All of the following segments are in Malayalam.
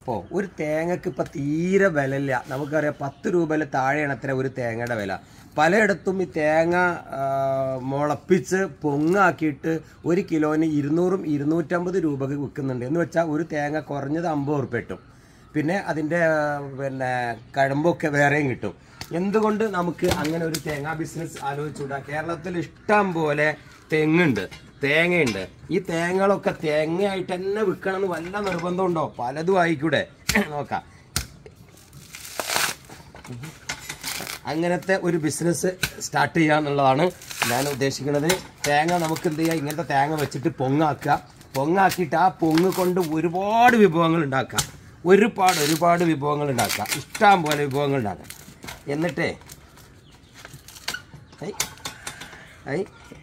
ഓ ഒരു തേങ്ങക്ക് ഇപ്പം തീരെ വിലയില്ല നമുക്കറിയാം പത്ത് രൂപയിൽ താഴെയാണ് അത്ര ഒരു തേങ്ങയുടെ വില പലയിടത്തും ഈ തേങ്ങ ആ, മുളപ്പിച്ച് പൊങ്ങാക്കിയിട്ട് ഒരു കിലോന് ഇരുന്നൂറും ഇരുന്നൂറ്റമ്പത് രൂപക്ക് വിൽക്കുന്നുണ്ട് എന്ന് വെച്ചാൽ ഒരു തേങ്ങ കുറഞ്ഞത് അമ്പത് ഉറുപ്പ്യ കിട്ടും പിന്നെ അതിൻ്റെ ആ, പിന്നെ കഴമ്പൊക്കെ വേറെയും കിട്ടും എന്തുകൊണ്ട് നമുക്ക് അങ്ങനെ ഒരു തേങ്ങാ ബിസിനസ് ആലോചിച്ചുകൂടാ കേരളത്തിൽ ഇഷ്ടം പോലെ തെങ്ങുണ്ട് തേങ്ങയുണ്ട് ഈ തേങ്ങകളൊക്കെ തേങ്ങയായിട്ട് തന്നെ വിൽക്കണമെന്ന് വല്ല നിർബന്ധമുണ്ടോ പലതും ആയിക്കൂടെ നോക്കാം അങ്ങനത്തെ ഒരു ബിസിനസ് സ്റ്റാർട്ട് ചെയ്യുക എന്നുള്ളതാണ് ഞാൻ ഉദ്ദേശിക്കുന്നത് തേങ്ങ നമുക്ക് എന്ത് ചെയ്യാം ഇങ്ങനത്തെ തേങ്ങ വെച്ചിട്ട് പൊങ്ങാക്കുക പൊങ്ങാക്കിയിട്ട് ആ പൊങ്ങ് കൊണ്ട് ഒരുപാട് വിഭവങ്ങൾ ഉണ്ടാക്കാം ഒരുപാട് ഒരുപാട് വിഭവങ്ങൾ ഉണ്ടാക്കാം ഇഷ്ടം പോലെ വിഭവങ്ങൾ ഉണ്ടാക്കാം എന്നിട്ടേ ഐ ഐ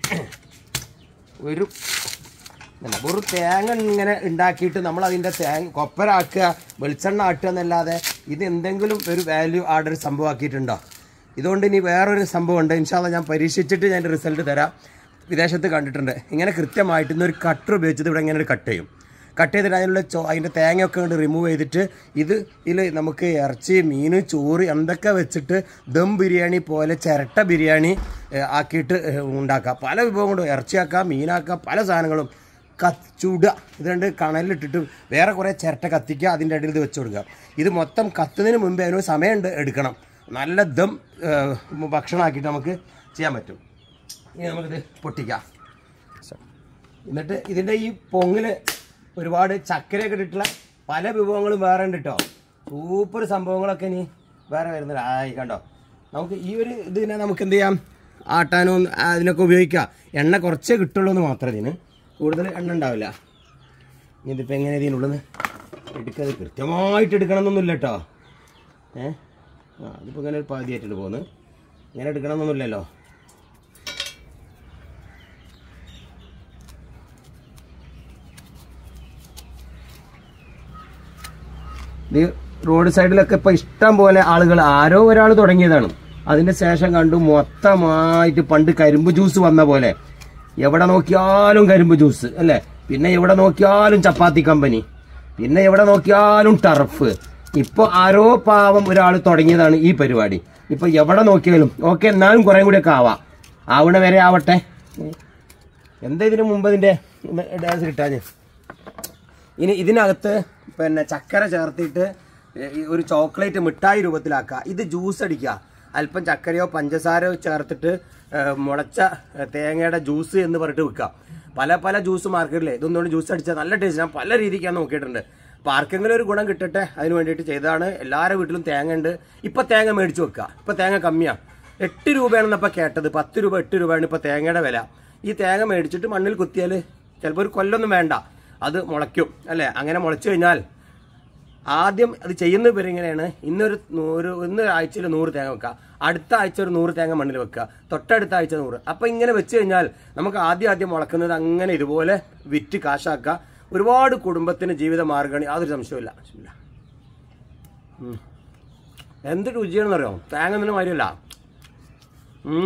ഒരു അല്ല ഒരു തേങ്ങ ഇങ്ങനെ ഉണ്ടാക്കിയിട്ട് നമ്മൾ അതിൻ്റെ തേങ്ങ കൊപ്പരാക്കുക വെളിച്ചെണ്ണ ആട്ടുക എന്നല്ലാതെ ഇത് എന്തെങ്കിലും ഒരു വാല്യൂ ആഡ് ഒരു സംഭവമാക്കിയിട്ടുണ്ടോ ഇതുകൊണ്ട് ഇനി വേറൊരു സംഭവം ഉണ്ട് ഇൻഷാല്ല ഞാൻ പരീക്ഷിച്ചിട്ട് ഞാൻ റിസൾട്ട് തരാം വിദേശത്ത് കണ്ടിട്ടുണ്ട് ഇങ്ങനെ കൃത്യമായിട്ട് ഇന്നൊരു കട്ടർ ഉപയോഗിച്ചിട്ട് ഇവിടെ ഇങ്ങനെ ഒരു കട്ട് ചെയ്യും കട്ട് ചെയ്തിട്ട് അതിനുള്ള ചോ അതിൻ്റെ തേങ്ങയൊക്കെ കൊണ്ട് റിമൂവ് ചെയ്തിട്ട് ഇത് ഇതിൽ നമുക്ക് ഇറച്ചി മീൻ ചോറ് എന്തൊക്കെ വെച്ചിട്ട് ദം ബിരിയാണി പോലെ ചിരട്ട ബിരിയാണി ഏഹ്, ആക്കിയിട്ട് ഏഹ്, ഉണ്ടാക്കാം പല വിഭവങ്ങളും ഇറച്ചിയാക്കാം മീനാക്കാം പല സാധനങ്ങളും കച്ചുട ഇത് രണ്ട് കണലിലിട്ടിട്ട് വേറെ കുറേ ചിരട്ട കത്തിക്കുക അതിൻ്റെ ഇടയിൽ ഇത് വെച്ച് കൊടുക്കുക ഇത് മൊത്തം കത്തുന്നതിന് മുമ്പേ അതിനൊരു സമയമുണ്ട് എടുക്കണം നല്ല ദം ഏഹ്, ഭക്ഷണമാക്കിയിട്ട് നമുക്ക് ചെയ്യാൻ പറ്റും ഇനി നമുക്കിത് പൊട്ടിക്കാം എന്നിട്ട് ഇതിൻ്റെ ഈ പൊങ്ങിൽ ഒരുപാട് ചക്കരയൊക്കെ ഇട്ടിട്ടുള്ള പല വിഭവങ്ങളും വേറെ ഉണ്ട് കേട്ടോ സൂപ്പർ സംഭവങ്ങളൊക്കെ ഇനി വേറെ വരുന്നില്ല ആയി കണ്ടോ നമുക്ക് ഈ ഒരു ഇതിനെ നമുക്ക് എന്ത് ചെയ്യാം ആട്ടാനും അതിനൊക്കെ ഉപയോഗിക്കാം എണ്ണ കുറച്ചേ കിട്ടുള്ളൂ എന്ന് മാത്രം ഇതിന് കൂടുതൽ എണ്ണ ഉണ്ടാവില്ല ഇനി ഇതിപ്പോൾ എങ്ങനെ ഇതിനുള്ളത് എടുക്കാതെ കൃത്യമായിട്ട് എടുക്കണമെന്നൊന്നുമില്ല കേട്ടോ ഏ ആ അതിപ്പോൾ ഇങ്ങനെ ഒരു പാതിയായിട്ടുണ്ട് പോകുന്നത് ഇങ്ങനെ എടുക്കണമെന്നൊന്നുമില്ലല്ലോ ഇത് റോഡ് സൈഡിലൊക്കെ ഇപ്പൊ ഇഷ്ടം പോലെ ആളുകൾ ആരോ ഒരാൾ തുടങ്ങിയതാണ് അതിന്റെ ശേഷം കണ്ടു മൊത്തമായിട്ട് പണ്ട് കരിമ്പ് ജ്യൂസ് വന്ന പോലെ എവിടെ നോക്കിയാലും കരിമ്പ് ജ്യൂസ് അല്ലേ പിന്നെ എവിടെ നോക്കിയാലും ചപ്പാത്തി കമ്പനി പിന്നെ എവിടെ നോക്കിയാലും ടർഫ് ഇപ്പൊ ആരോ പാവം ഒരാൾ തുടങ്ങിയതാണ് ഈ പരിപാടി ഇപ്പൊ എവിടെ നോക്കിയാലും ഓക്കെ എന്നാലും കുറെ കൂടിയൊക്കെ ആവാം ആവണ വരെ ആവട്ടെ എന്താ ഇതിനു മുമ്പ് ഇതിന്റെ ഡാൻസ് കിട്ടാഞ്ഞ് ഇനി ഇതിനകത്ത് പിന്നെ ചക്കര ചേർത്തിട്ട് ഈ ഒരു ചോക്ലേറ്റ് മിഠായി രൂപത്തിലാക്കുക ഇത് ജ്യൂസ് അടിക്കുക അല്പം ചക്കരയോ പഞ്ചസാരയോ ചേർത്തിട്ട് ഏഹ്, മുളച്ച ഏഹ്, തേങ്ങയുടെ ജ്യൂസ് എന്ന് പറഞ്ഞിട്ട് വിൽക്കുക പല പല ജ്യൂസ് മാർക്കറ്റിലെ ഇതൊന്നുകൊണ്ട് ജ്യൂസ് അടിച്ചാൽ നല്ല ടേസ്റ്റ് ഞാൻ പല രീതിക്ക് ഞാൻ നോക്കിയിട്ടുണ്ട് അപ്പോൾ ആർക്കെങ്കിലും ഒരു ഗുണം കിട്ടട്ടെ അതിന് വേണ്ടിയിട്ട് ചെയ്തതാണ് എല്ലാവരുടെ വീട്ടിലും തേങ്ങ ഉണ്ട് ഇപ്പം തേങ്ങ മേടിച്ച് വെക്കുക ഇപ്പം തേങ്ങ കമ്മിയാണ് എട്ട് രൂപയാണെന്നപ്പോൾ കേട്ടത് പത്ത് രൂപ എട്ട് രൂപയാണ് ഇപ്പോൾ തേങ്ങയുടെ വില ഈ തേങ്ങ മേടിച്ചിട്ട് മണ്ണിൽ കുത്തിയാൽ ചിലപ്പോൾ ഒരു കൊല്ലൊന്നും വേണ്ട അത് മുളയ്ക്കും അല്ലേ അങ്ങനെ മുളച്ചു കഴിഞ്ഞാൽ ആദ്യം അത് ചെയ്യുന്ന പേര് ഇങ്ങനെയാണ് ഇന്നൊരു നൂറ് ഇന്ന് ആഴ്ചയിൽ നൂറ് തേങ്ങ വെക്കുക അടുത്ത ആഴ്ച ഒരു നൂറ് തേങ്ങ മണ്ണിൽ വെക്കുക തൊട്ടടുത്ത ആഴ്ച നൂറ് അപ്പം ഇങ്ങനെ വെച്ച് കഴിഞ്ഞാൽ നമുക്ക് ആദ്യം ആദ്യം മുളക്കുന്നത് അങ്ങനെ ഇതുപോലെ വിറ്റ് കാശാക്കുക ഒരുപാട് കുടുംബത്തിന് ജീവിത മാർഗ്ഗമാണ് യാതൊരു സംശയമില്ല ഇല്ല. ഉം. എന്ത് രുചിയാണെന്നറിയോ തേങ്ങ ഒന്നിനും കാര്യമില്ല ഉം.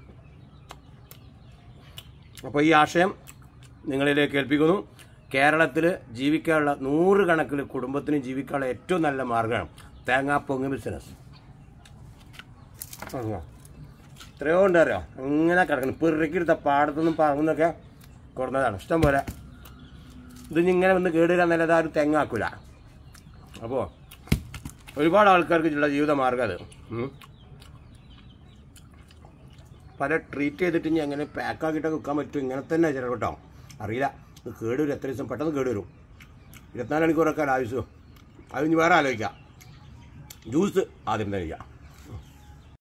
അപ്പോൾ ഈ ആശയം നിങ്ങളിലേക്ക് ഏൽപ്പിക്കുന്നു കേരളത്തിൽ ജീവിക്കാനുള്ള നൂറുകണക്കിന് കുടുംബത്തിന് ജീവിക്കാനുള്ള ഏറ്റവും നല്ല മാർഗ്ഗമാണ് തേങ്ങാപ്പൊങ്ങ് ബിസിനസ് എത്രയോ ഉണ്ട് അറിയോ ഇങ്ങനെ കിടക്കണം പെറുക്കിയെടുത്ത പാടത്തുനിന്നും പറമ്പെന്നൊക്കെ കൊടുന്നതാണ് ഇഷ്ടം പോലെ ഇത് ഇനി ഇങ്ങനെ വന്ന് കേടുവരാന്നല്ലാതെ ആരും തെങ്ങാക്കൂല അപ്പോൾ ഒരുപാട് ആൾക്കാർക്ക് ഉള്ള ജീവിത മാർഗ്ഗം അത് ഉം. പല ട്രീറ്റ് ചെയ്തിട്ട് ഇനി എങ്ങനെ പാക്കാക്കിയിട്ടൊക്കെ വെക്കാൻ പറ്റും ഇങ്ങനെ തന്നെ ചില കേട്ടോ അറിയില്ല ഇത് കേടുവരും എത്ര ദിവസം പെട്ടെന്ന് കേടുവരും ഇരുപത്തിനാല് മണിക്കൂറൊക്കെ ആവശ്യം അത് ഇനി വേറെ ആലോചിക്കാം ജ്യൂസ് ആദ്യം തന്നെ കഴിക്കാം